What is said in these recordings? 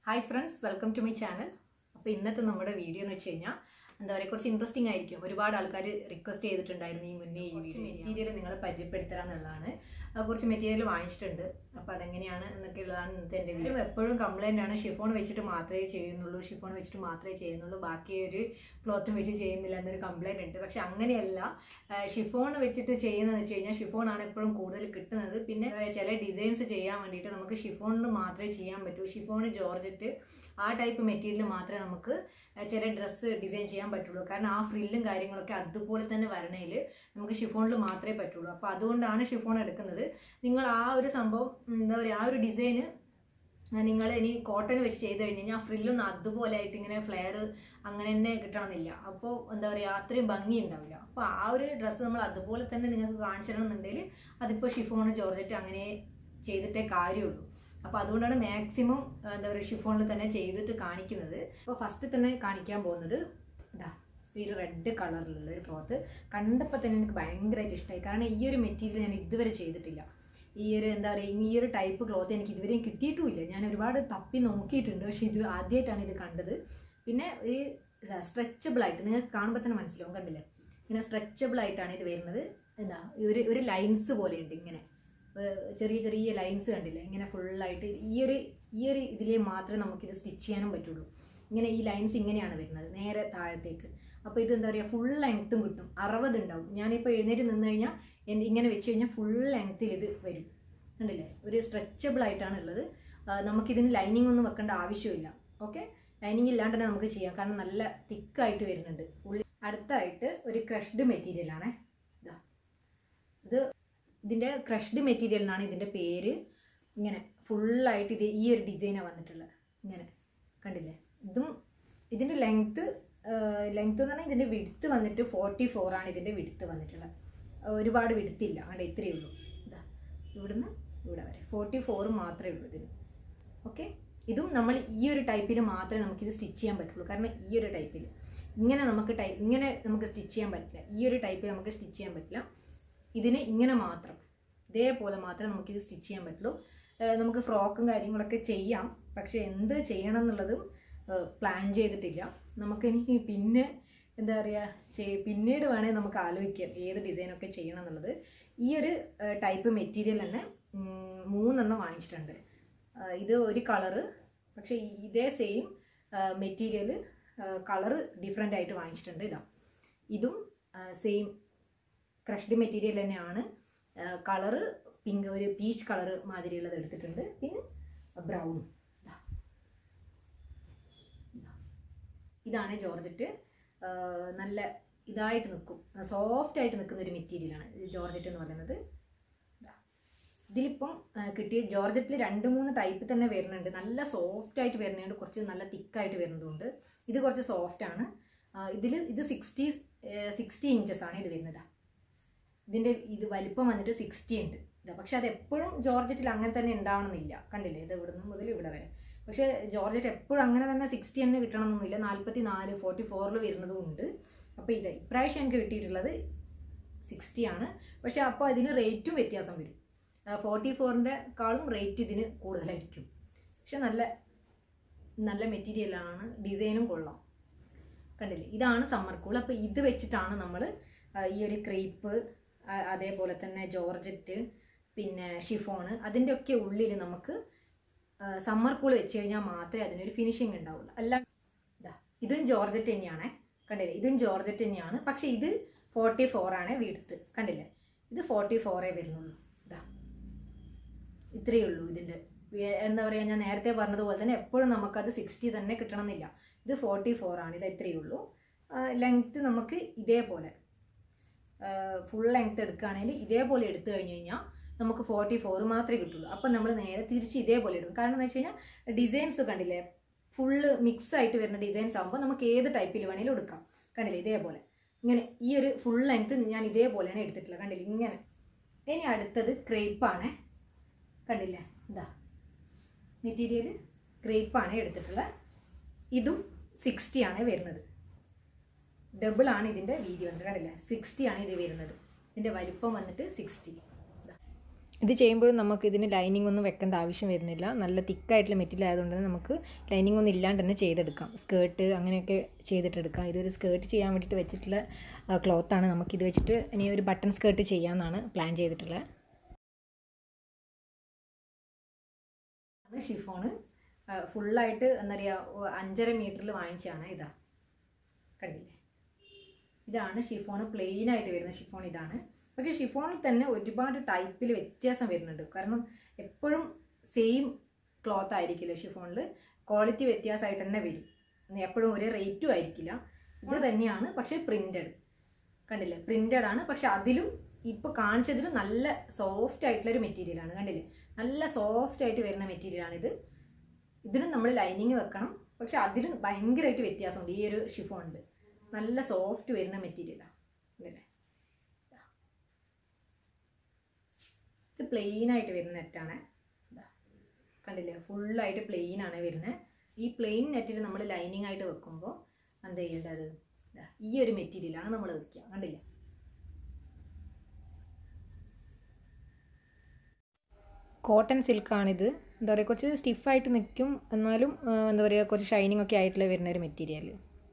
Hi friends welcome to my channel അപ്പോൾ ഇന്നത്തെ നമ്മുടെ വീഡിയോ എന്ന് വെച്ച് കഴിഞ്ഞാൽ എന്താ പറയുക കുറച്ച് ഇൻട്രസ്റ്റിംഗ് ആയിരിക്കും ഒരുപാട് ആൾക്കാർ റിക്വസ്റ്റ് ചെയ്തിട്ടുണ്ടായിരുന്നു ഈ മുന്നേ ഈ വീഡിയോ മെറ്റീരിയൽ നിങ്ങളെ പരിചയപ്പെടുത്തരാന്നുള്ളതാണ് ആ, കുറച്ച് മെറ്റീരിയൽ വാങ്ങിച്ചിട്ടുണ്ട് അപ്പോൾ അതെങ്ങനെയാണ് എന്നൊക്കെ ഉള്ളതാണ് ഇന്നത്തെ എൻ്റെ വീഡിയോ എപ്പോഴും കംപ്ലൈൻ്റ് ആണ് ഷിഫോൺ വെച്ചിട്ട് മാത്രമേ ചെയ്യുന്നുള്ളൂ ഷിഫോൺ വെച്ചിട്ട് മാത്രമേ ചെയ്യുന്നുള്ളൂ ബാക്കി ഒരു ക്ലോത്ത് വെച്ച് ചെയ്യുന്നില്ല എന്നൊരു കംപ്ലൈൻറ്റ് ഉണ്ട് പക്ഷെ അങ്ങനെയല്ല ഷിഫോൺ വെച്ചിട്ട് ചെയ്യുന്നതെന്ന് വെച്ച് കഴിഞ്ഞാൽ ഷിഫോൺ ആണ് എപ്പോഴും കൂടുതൽ കിട്ടുന്നത് പിന്നെ എന്താ പറയുക, ചില ഡിസൈൻസ് ചെയ്യാൻ വേണ്ടിയിട്ട് നമുക്ക് ഷിഫോണിൽ മാത്രമേ ചെയ്യാൻ പറ്റൂ ഷിഫോൺ ജോർജറ്റ് ആ ടൈപ്പ് മെറ്റീരിയൽ മാത്രമേ നമുക്ക് ആ, ചില ഡ്രസ്സ് ഡിസൈൻ ചെയ്യാൻ പറ്റുള്ളൂ കാരണം ആ ഫ്രില്ലും കാര്യങ്ങളൊക്കെ അതുപോലെ തന്നെ വരണേൽ നമുക്ക് ഷിഫോണിൽ മാത്രമേ പറ്റുള്ളൂ അപ്പോൾ അതുകൊണ്ടാണ് ഷിഫോൺ എടുക്കുന്നത് നിങ്ങൾ ആ ഒരു സംഭവം ഉം, എന്താ പറയുക ആ ഒരു ഡിസൈന് നിങ്ങൾ ഇനി കോട്ടൺ വെച്ച് ചെയ്ത് കഴിഞ്ഞ് കഴിഞ്ഞാൽ ആ ഫ്രില്ലൊന്നും അതുപോലെ ആയിട്ട് ഇങ്ങനെ ഫ്ലെയർ അങ്ങനെ തന്നെ കിട്ടണമെന്നില്ല അപ്പോൾ എന്താ പറയുക അത്രയും ഭംഗി ഉണ്ടാവില്ല അപ്പോൾ ആ ഒരു ഡ്രസ്സ് നമ്മൾ അതുപോലെ തന്നെ നിങ്ങൾക്ക് കാണിച്ചു തരണമെന്നുണ്ടെങ്കിൽ അതിപ്പോൾ ഷിഫോൺ ജോർജറ്റ് അങ്ങനെ ചെയ്തിട്ടേ കാര്യമുള്ളൂ അപ്പോൾ അതുകൊണ്ടാണ് മാക്സിമം എന്താ പറയുക ഷിഫോണിൽ തന്നെ ചെയ്തിട്ട് കാണിക്കുന്നത് അപ്പോൾ ഫസ്റ്റ് തന്നെ കാണിക്കാൻ പോകുന്നത് ഇതാ ഈ ഒരു റെഡ് കളറിലുള്ള ഒരു ക്ലോത്ത് കണ്ടപ്പോൾ തന്നെ എനിക്ക് ഭയങ്കരമായിട്ട് ഇഷ്ടമായി കാരണം ഈ ഒരു മെറ്റീരിയൽ ഞാൻ ഇതുവരെ ചെയ്തിട്ടില്ല ഈ ഒരു എന്താ പറയുക ഈ ഒരു ടൈപ്പ് ക്ലോത്ത് എനിക്ക് ഇതുവരെയും കിട്ടിയിട്ടുമില്ല ഞാൻ ഒരുപാട് തപ്പി നോക്കിയിട്ടുണ്ട് പക്ഷേ ഇത് ആദ്യമായിട്ടാണ് ഇത് കണ്ടത് പിന്നെ ഈ സ്ട്രെച്ചബിൾ ആയിട്ട് നിങ്ങൾക്ക് കാണുമ്പോൾ തന്നെ മനസ്സിലാവും കണ്ടില്ലേ ഇങ്ങനെ സ്ട്രെച്ചബിൾ ആയിട്ടാണ് ഇത് വരുന്നത് എന്താ ഈ ഒരു ഒരു ലൈൻസ് പോലെയുണ്ട് ഇങ്ങനെ ഏർ ചെറിയ ചെറിയ ലൈൻസ് കണ്ടില്ലേ ഇങ്ങനെ ഫുള്ളായിട്ട് ഈ ഒരു ഈ ഒരു ഇതിലേ മാത്രമേ നമുക്കിത് സ്റ്റിച്ച് ചെയ്യാനും പറ്റുള്ളൂ ഇങ്ങനെ ഈ ലൈൻസ് ഇങ്ങനെയാണ് വരുന്നത് നേരെ താഴത്തേക്ക് അപ്പോൾ ഇത് എന്താ പറയുക ഫുൾ ലെങ്ത്തും കിട്ടും അറുപത് ഉണ്ടാവും ഞാനിപ്പോൾ എഴുന്നേറ്റ് നിന്ന് കഴിഞ്ഞാൽ എൻ- ഇങ്ങനെ വെച്ച് കഴിഞ്ഞാൽ ഫുൾ ലെങ്ത്തിൽ ഇത് വരും കണ്ടില്ലേ ഒരു സ്ട്രെച്ചബിൾ ആയിട്ടാണ് ഉള്ളത് ആ, നമുക്കിതിന് ലൈനിങ് ഒന്നും വെക്കേണ്ട ആവശ്യമില്ല ഓക്കെ ലൈനിങ് ഇല്ലാണ്ട് തന്നെ നമുക്ക് ചെയ്യാം കാരണം നല്ല തിക്കായിട്ട് വരുന്നുണ്ട് ഉള്ളി അടുത്തായിട്ട് ഒരു ക്രഷ്ഡ് മെറ്റീരിയൽ ആണ് ഇതാ ഇത് ഇതിൻ്റെ ക്രഷ്ഡ് മെറ്റീരിയൽ എന്നാണ് ഇതിൻ്റെ പേര് ഇങ്ങനെ ഫുള്ളായിട്ട് ഇത് ഈ ഒരു ഡിസൈനാണ് വന്നിട്ടുള്ളത് ഇങ്ങനെ കണ്ടില്ലേ ഇതും ഇതിൻ്റെ ലെങ്ത്ത് ലെങ്ത്ത് എന്ന് പറഞ്ഞാൽ ഇതിൻ്റെ വിടുത്ത് വന്നിട്ട് ഫോർട്ടി ആണ് ഇതിൻ്റെ വിടുത്ത് വന്നിട്ടുള്ളത് ഒരുപാട് വിടുത്തില്ല അവിടെ ഇത്രയേ ഉള്ളൂ ഇതാ ഇവിടുന്ന് ഇവിടെ വരെ ഫോർട്ടി ഫോർ മാത്രമേ ഉള്ളൂ ഇതിന് ഓക്കെ ഇതും നമ്മൾ ഈ ഒരു ടൈപ്പിൽ മാത്രമേ നമുക്കിത് സ്റ്റിച്ച് ചെയ്യാൻ പറ്റുള്ളൂ കാരണം ഈ ഒരു ടൈപ്പിൽ ഇങ്ങനെ നമുക്ക് ടൈ ഇങ്ങനെ നമുക്ക് സ്റ്റിച്ച് ചെയ്യാൻ പറ്റില്ല ഈ ഒരു ടൈപ്പിൽ നമുക്ക് സ്റ്റിച്ച് ചെയ്യാൻ പറ്റില്ല ഇതിന് ഇങ്ങനെ മാത്രം ഇതേപോലെ മാത്രമേ നമുക്കിത് സ്റ്റിച്ച് ചെയ്യാൻ പറ്റുള്ളൂ ഏഹ് നമുക്ക് ഫ്രോക്കും കാര്യങ്ങളൊക്കെ ചെയ്യാം പക്ഷേ എന്ത് ചെയ്യണം എന്നുള്ളതും പ്ലാൻ ചെയ്തിട്ടില്ല നമുക്കിനി പിന്നെ എന്താ പറയുക ചെയ് പിന്നീട് വേണേൽ നമുക്ക് ആലോചിക്കാം ഏത് ഡിസൈനൊക്കെ ചെയ്യണം എന്നുള്ളത് ഈ ഒരു ടൈപ്പ് മെറ്റീരിയൽ തന്നെ ഉം, മൂന്നെണ്ണം വാങ്ങിച്ചിട്ടുണ്ട് ആ, ഇത് ഒരു കളറ് പക്ഷേ ഇതേ സെയിം മെറ്റീരിയൽ കളറ് ഡിഫറെൻ്റ് ആയിട്ട് വാങ്ങിച്ചിട്ടുണ്ട് ഇതാ ഇതും സെയിം ക്രഷ്ഡ് മെറ്റീരിയൽ തന്നെയാണ് കളറ് പിങ്ക് ഒരു പീച്ച് കളറ് മാതിരിയുള്ളത് എടുത്തിട്ടുണ്ട് പിന്നെ ബ്രൗൺ ഇതാണ് ജോർജറ്റ് ആ, നല്ല ഇതായിട്ട് നിൽക്കും സോഫ്റ്റ് ആയിട്ട് നിൽക്കുന്ന ഒരു മെറ്റീരിയലാണ് ജോർജറ്റ് എന്ന് പറയുന്നത് ദാ. ഇതിലിപ്പം ആ, കിട്ടിയ ജോർജറ്റിൽ രണ്ട് മൂന്ന് ടൈപ്പ് തന്നെ വരുന്നുണ്ട് നല്ല സോഫ്റ്റ് ആയിട്ട് വരുന്നുണ്ട് കുറച്ച് നല്ല തിക്കായിട്ട് വരുന്നതുണ്ട് ഇത് കുറച്ച് സോഫ്റ്റ് ആണ് ഇതിൽ ഇത് സിക്സ്റ്റി സിക്സ്റ്റി ഇഞ്ചസ് ആണ് ഇത് വരുന്നത് ഇതിൻ്റെ ഇത് വലിപ്പം വന്നിട്ട് സിക്സ്റ്റി ഉണ്ട് ഇതാ പക്ഷെ അത് എപ്പോഴും ജോർജറ്റിൽ അങ്ങനെ തന്നെ ഉണ്ടാവണമെന്നില്ല കണ്ടില്ലേ ഇത് ഇവിടുന്ന് മുതൽ ഇവിടെ വരെ പക്ഷേ ജോർജറ്റ് എപ്പോഴും അങ്ങനെ തന്നെ സിക്സ്റ്റി തന്നെ കിട്ടണമെന്നൊന്നുമില്ല നാൽപ്പത്തി നാല് ഫോർട്ടി ഫോറിൽ വരുന്നതും ഉണ്ട് അപ്പോൾ ഇത് ഇപ്രാവശ്യം എനിക്ക് കിട്ടിയിട്ടുള്ളത് സിക്സ്റ്റി ആണ് പക്ഷേ അപ്പോൾ അതിന് റേറ്റും വ്യത്യാസം വരും ഫോർട്ടി ഫോറിൻ്റെ കാളും റേറ്റ് ഇതിന് കൂടുതലായിരിക്കും പക്ഷെ നല്ല നല്ല മെറ്റീരിയലാണ് ഡിസൈനും കൊള്ളാം കണ്ടില്ലേ ഇതാണ് സമ്മർ കൂൾ അപ്പോൾ ഇത് വെച്ചിട്ടാണ് നമ്മൾ ഈ ഒരു ക്രീപ്പ് അതേപോലെ തന്നെ ജോർജറ്റ് പിന്നെ ഷിഫോണ് അതിൻ്റെ ഒക്കെ ഉള്ളിൽ നമുക്ക് സമ്മർ കൂൾ വെച്ച് കഴിഞ്ഞാൽ മാത്രമേ അതിനൊരു ഫിനിഷിങ് ഉണ്ടാവുള്ളൂ അല്ല ഇതാ ഇതും ജോർജറ്റ് തന്നെയാണേ കണ്ടില്ലേ ഇതും ജോർജറ്റ് തന്നെയാണ് പക്ഷേ ഇത് ഫോർട്ടി ആണ് വിടുത്ത് കണ്ടില്ലേ ഇത് ഫോർട്ടി ഫോറേ വരുന്നുള്ളൂ ഇതാ ഇത്രയേ ഉള്ളൂ ഇതിൻ്റെ വേ- എന്താ പറയുക ഞാൻ നേരത്തെ പറഞ്ഞതുപോലെ തന്നെ എപ്പോഴും നമുക്കത് സിക്സ്റ്റി തന്നെ കിട്ടണമെന്നില്ല ഇത് ഫോർട്ടി ആണ് ഇത് ഇത്രയേ ഉള്ളൂ ലെങ്ത്ത് നമുക്ക് ഇതേപോലെ ഫുൾ ലെങ്ത്ത് എടുക്കുകയാണെങ്കിൽ ഇതേപോലെ എടുത്തു കഴിഞ്ഞ് കഴിഞ്ഞാൽ നമുക്ക് ഫോർട്ടി ഫോർ മാത്രമേ കിട്ടുള്ളൂ അപ്പം നമ്മൾ നേരെ തിരിച്ച് ഇതേപോലെ എടുക്കും കാരണം എന്ന് വെച്ച് കഴിഞ്ഞാൽ ഡിസൈൻസ് കണ്ടില്ലേ ഫുള്ള് മിക്സ് ആയിട്ട് വരുന്ന ഡിസൈൻസ് ആകുമ്പോൾ നമുക്ക് ഏത് ടൈപ്പിൽ വേണേലും എടുക്കാം കണ്ടില്ലേ ഇതേപോലെ ഇങ്ങനെ ഈ ഒരു ഫുൾ ലെങ്ത്ത് ഞാൻ ഇതേപോലെയാണ് എടുത്തിട്ടുള്ളത് കണ്ടില്ലേ ഇങ്ങനെ ഇനി അടുത്തത് ക്രേപ്പാണ് കണ്ടില്ലേ ഇതാ മെറ്റീരിയൽ ക്രേപ്പാണ് എടുത്തിട്ടുള്ളത് ഇതും സിക്സ്റ്റി ആണ് വരുന്നത് ഡബിൾ ആണ് ഇതിൻ്റെ വീതി വന്നിട്ട് കണ്ടില്ലേ സിക്സ്റ്റി ആണ് ഇത് വരുന്നത് ഇതിൻ്റെ വലിപ്പം വന്നിട്ട് സിക്സ്റ്റി ഇത് ചെയ്യുമ്പോഴും നമുക്ക് ഇതിന് ലൈനിങ് ഒന്നും വെക്കേണ്ട ആവശ്യം വരുന്നില്ല നല്ല തിക്കായിട്ടുള്ള മെറ്റീരിയൽ ആയതുകൊണ്ട് തന്നെ നമുക്ക് ലൈനിങ് ഒന്നും ഇല്ലാണ്ട് തന്നെ ചെയ്തെടുക്കാം സ്കേർട്ട് അങ്ങനെയൊക്കെ ചെയ്തിട്ടെടുക്കാം ഇതൊരു സ്കേർട്ട് ചെയ്യാൻ വേണ്ടിയിട്ട് വെച്ചിട്ടുള്ള ക്ലോത്താണ് നമുക്കിത് വെച്ചിട്ട് ഇനി ഒരു ബട്ടൺ സ്കേർട്ട് ചെയ്യാമെന്നാണ് പ്ലാൻ ചെയ്തിട്ടുള്ളത് ഷിഫോണ് ഫുള്ളായിട്ട് എന്താ പറയുക അഞ്ചര മീറ്ററിൽ വാങ്ങിച്ചതാണ് ഇതാ കണ്ടില്ലേ ഇതാണ് ഷിഫോൺ പ്ലെയിൻ ആയിട്ട് വരുന്ന ഷിഫോൺ ഇതാണ് പക്ഷേ ഷിഫോണിൽ തന്നെ ഒരുപാട് ടൈപ്പിൽ വ്യത്യാസം വരുന്നുണ്ട് കാരണം എപ്പോഴും സെയിം ക്ലോത്ത് ആയിരിക്കില്ല ഷിഫോണിൽ ക്വാളിറ്റി വ്യത്യാസമായിട്ട് തന്നെ വരും എപ്പോഴും ഒരേ റേറ്റും ആയിരിക്കില്ല ഇത് തന്നെയാണ് പക്ഷേ പ്രിൻറ്റഡ് കണ്ടില്ലേ പ്രിൻറ്റഡ് ആണ് പക്ഷെ അതിലും ഇപ്പോൾ കാണിച്ചതിലും നല്ല സോഫ്റ്റ് ആയിട്ടുള്ള ഒരു മെറ്റീരിയലാണ് കണ്ടില്ലേ നല്ല സോഫ്റ്റ് ആയിട്ട് വരുന്ന മെറ്റീരിയലാണിത് ഇതിനും നമ്മൾ ലൈനിങ് വെക്കണം പക്ഷെ അതിലും ഭയങ്കരമായിട്ട് വ്യത്യാസമുണ്ട് ഈ ഒരു ഷിഫോണിൽ നല്ല സോഫ്റ്റ് വരുന്ന മെറ്റീരിയലാണ് അല്ലേ ഇത് പ്ലെയിൻ ആയിട്ട് വരുന്ന നെറ്റാണ് കണ്ടില്ലേ ഫുള്ളായിട്ട് പ്ലെയിൻ ആണ് വരുന്നത് ഈ പ്ലെയിൻ നെറ്റിൽ നമ്മൾ ലൈനിങ് ആയിട്ട് വെക്കുമ്പോൾ എന്താ ചെയ്യേണ്ടത് ഈ ഒരു മെറ്റീരിയലാണ് നമ്മൾ വെക്കുക കണ്ടില്ലേ കോട്ടൺ സിൽക്കാണിത് എന്താ പറയുക കുറച്ച് സ്റ്റിഫായിട്ട് നിൽക്കും എന്നാലും എന്താ പറയുക കുറച്ച് ഷൈനിങ് ഒക്കെ ആയിട്ടുള്ള വരുന്ന ഒരു മെറ്റീരിയൽ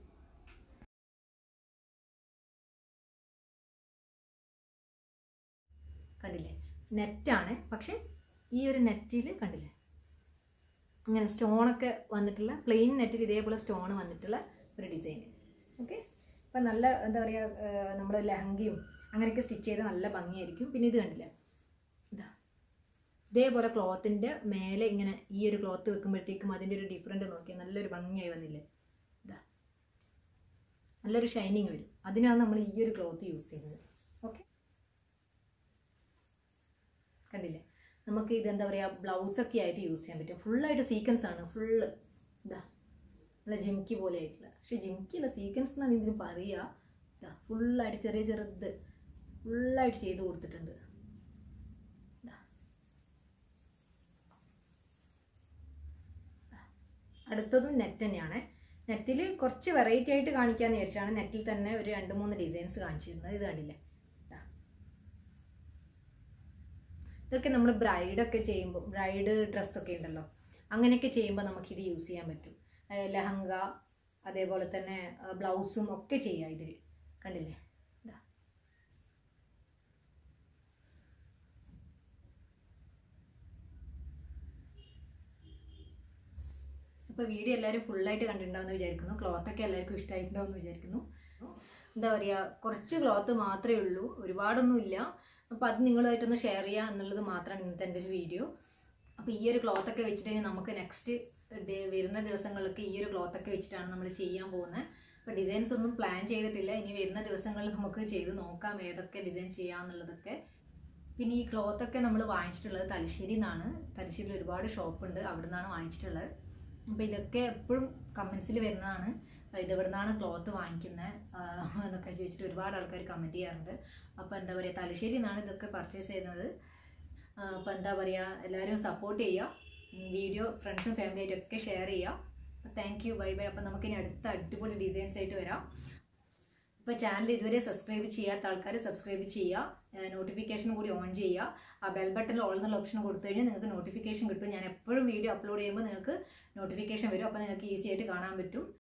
കണ്ടില്ലേ നെറ്റാണ് പക്ഷെ ഈ ഒരു നെറ്റിൽ കണ്ടില്ലേ ഇങ്ങനെ സ്റ്റോണൊക്കെ വന്നിട്ടുള്ള പ്ലെയിൻ നെറ്റിൽ ഇതേപോലെ സ്റ്റോൺ വന്നിട്ടുള്ള ഒരു ഡിസൈൻ ഓക്കെ അപ്പം നല്ല എന്താ പറയുക നമ്മൾ ലഹങ്കയും അങ്ങനെയൊക്കെ സ്റ്റിച്ച് ചെയ്ത് നല്ല ഭംഗിയായിരിക്കും പിന്നെ ഇത് കണ്ടില്ലേ ഇതാ ഇതേപോലെ ക്ലോത്തിൻ്റെ മേലെ ഇങ്ങനെ ഈ ഒരു ക്ലോത്ത് വെക്കുമ്പോഴത്തേക്കും അതിൻ്റെ ഒരു ഡിഫറെൻറ്റ് നോക്കിയാൽ നല്ലൊരു ഭംഗിയായി വന്നില്ലേ ഇതാ നല്ലൊരു ഷൈനിങ് വരും അതിനാണ് നമ്മൾ ഈ ഒരു ക്ലോത്ത് യൂസ് ചെയ്യുന്നത് ഓക്കെ കണ്ടില്ലേ നമുക്ക് ഇത് എന്താ പറയുക ബ്ലൗസൊക്കെ ആയിട്ട് യൂസ് ചെയ്യാൻ പറ്റും ഫുള്ളായിട്ട് സീക്വൻസ് ആണ് ഫുള്ള് ഇതാ നല്ല ജിംക്കി പോലെ ആയിട്ടുള്ള പക്ഷേ ജിംക്കി അല്ല സീക്വൻസ് എന്നാണ് ഇതിന് പറയുക ഇതാ ഫുള്ളായിട്ട് ചെറിയ ചെറുത് ഫുള്ളായിട്ട് ചെയ്ത് കൊടുത്തിട്ടുണ്ട് അടുത്തതും നെറ്റ് തന്നെയാണ് നെറ്റിൽ കുറച്ച് വെറൈറ്റി ആയിട്ട് കാണിക്കാമെന്ന് വിചാരിച്ചാണ് നെറ്റിൽ തന്നെ ഒരു രണ്ട് മൂന്ന് ഡിസൈൻസ് കാണിച്ചിരുന്നത് ഇത് കണ്ടില്ലേ ഇതൊക്കെ നമ്മൾ ബ്രൈഡൊക്കെ ചെയ്യുമ്പോൾ ബ്രൈഡ് ഡ്രസ്സൊക്കെ ഉണ്ടല്ലോ അങ്ങനെയൊക്കെ ചെയ്യുമ്പോൾ നമുക്കിത് യൂസ് ചെയ്യാൻ പറ്റും ലഹങ്ക അതേപോലെ തന്നെ ബ്ലൗസും ഒക്കെ ചെയ്യാം ഇതിൽ കണ്ടില്ലേ ഇതാ അപ്പോൾ വീഡിയോ എല്ലാവരും ഫുള്ളായിട്ട് കണ്ടിട്ടുണ്ടാവുമെന്ന് വിചാരിക്കുന്നു ക്ലോത്തൊക്കെ എല്ലാവർക്കും ഇഷ്ടമായിട്ടുണ്ടാവുമെന്ന് വിചാരിക്കുന്നു എന്താ പറയുക കുറച്ച് ക്ലോത്ത് മാത്രമേ ഉള്ളൂ ഒരുപാടൊന്നും ഇല്ല അപ്പോൾ അത് നിങ്ങളുമായിട്ടൊന്ന് ഷെയർ ചെയ്യുക എന്നുള്ളത് മാത്രമാണ് ഇന്നത്തെ എൻ്റെ ഒരു വീഡിയോ അപ്പോൾ ഈ ഒരു ക്ലോത്തൊക്കെ വെച്ചിട്ട് നമുക്ക് നെക്സ്റ്റ് ഡേ വരുന്ന ദിവസങ്ങളിലൊക്കെ ഈ ഒരു ക്ലോത്തൊക്കെ വെച്ചിട്ടാണ് നമ്മൾ ചെയ്യാൻ പോകുന്നത് അപ്പോൾ ഡിസൈൻസ് ഒന്നും പ്ലാൻ ചെയ്തിട്ടില്ല ഇനി വരുന്ന ദിവസങ്ങളിൽ നമുക്ക് ചെയ്ത് നോക്കാം ഏതൊക്കെ ഡിസൈൻ ചെയ്യാമെന്നുള്ളതൊക്കെ പിന്നെ ഈ ക്ലോത്തൊക്കെ നമ്മൾ വാങ്ങിച്ചിട്ടുള്ളത് തലശ്ശേരി നിന്നാണ് തലശ്ശേരിയിൽ ഒരുപാട് ഷോപ്പുണ്ട് അവിടെ നിന്നാണ് വാങ്ങിച്ചിട്ടുള്ളത് അപ്പോൾ ഇതൊക്കെ എപ്പോഴും കമൻസിൽ വരുന്നതാണ് ഇത് എവിടെ നിന്നാണ് ക്ലോത്ത് വാങ്ങിക്കുന്നത് എന്നൊക്കെ ചോദിച്ചിട്ട് ഒരുപാട് ആൾക്കാർ കമൻറ്റ് ചെയ്യാറുണ്ട് അപ്പോൾ എന്താ പറയുക തലശ്ശേരി നിന്നാണ് ഇതൊക്കെ പർച്ചേസ് ചെയ്യുന്നത് അപ്പോൾ എന്താ പറയുക എല്ലാവരും സപ്പോർട്ട് ചെയ്യുക വീഡിയോ ഫ്രണ്ട്സും ഫാമിലി ആയിട്ടൊക്കെ ഷെയർ ചെയ്യുക താങ്ക് യു ബൈ ബൈ അപ്പോൾ നമുക്കിനി അടുത്ത അടിപൊളി ഡിസൈൻസ് ആയിട്ട് വരാം ഇപ്പോൾ ചാനൽ ഇതുവരെ സബ്സ്ക്രൈബ് ചെയ്യാത്ത ആൾക്കാർ സബ്സ്ക്രൈബ് ചെയ്യുക നോട്ടിഫിക്കേഷൻ കൂടി ഓൺ ചെയ്യുക ആ ബെൽ ബട്ടണിൽ ഓൾ എന്നുള്ള ഓപ്ഷൻ കൊടുത്തു കഴിഞ്ഞാൽ നിങ്ങൾക്ക് നോട്ടിഫിക്കേഷൻ കിട്ടും ഞാൻ എപ്പോഴും വീഡിയോ അപ്ലോഡ് ചെയ്യുമ്പോൾ നിങ്ങൾക്ക് നോട്ടിഫിക്കേഷൻ വരും അപ്പോൾ നിങ്ങൾക്ക് ഈസി ആയിട്ട് കാണാൻ പറ്റും